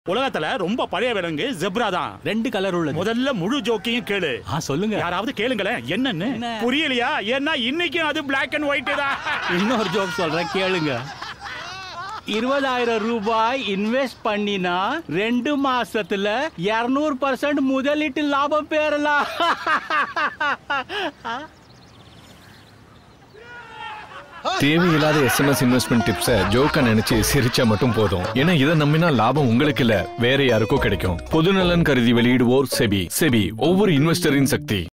உலகத்துல ரொம்ப பழைய விலங்கு ஜெப்ரா தான் ரெண்டு கலர் உள்ளது முதல்ல முழு ஜோக்கையும் கேளு ஆ சொல்லுங்க யாராவது கேளுங்களேன் என்னன்னு என்ன? புரியலையா ஏன்னா இன்னைக்கும் அது பிளாக் அண்ட் ஒயிட் தான் இன்னொரு ஜோக் சொல்றேன் கேளுங்க இருபதாயிரம் ரூபாய் இன்வெஸ்ட் பண்ணினா ரெண்டு மாசத்துல இருநூறு பர்சன்ட் முதலீட்டு லாபம் பெறலாம் தேவையில்லாத எஸ்எம்எஸ் இன்வெஸ்ட்மெண்ட் டிப்ஸை ஜோக்கா நினைச்சு சிரிச்சா மட்டும் போதும் ஏன்னா இதை நம்பினா லாபம் உங்களுக்கு இல்ல வேற யாருக்கோ கிடைக்கும் பொதுநலன் கருதி வெளியிடுவோர் செபி செபி ஒவ்வொரு இன்வெஸ்டரின் சக்தி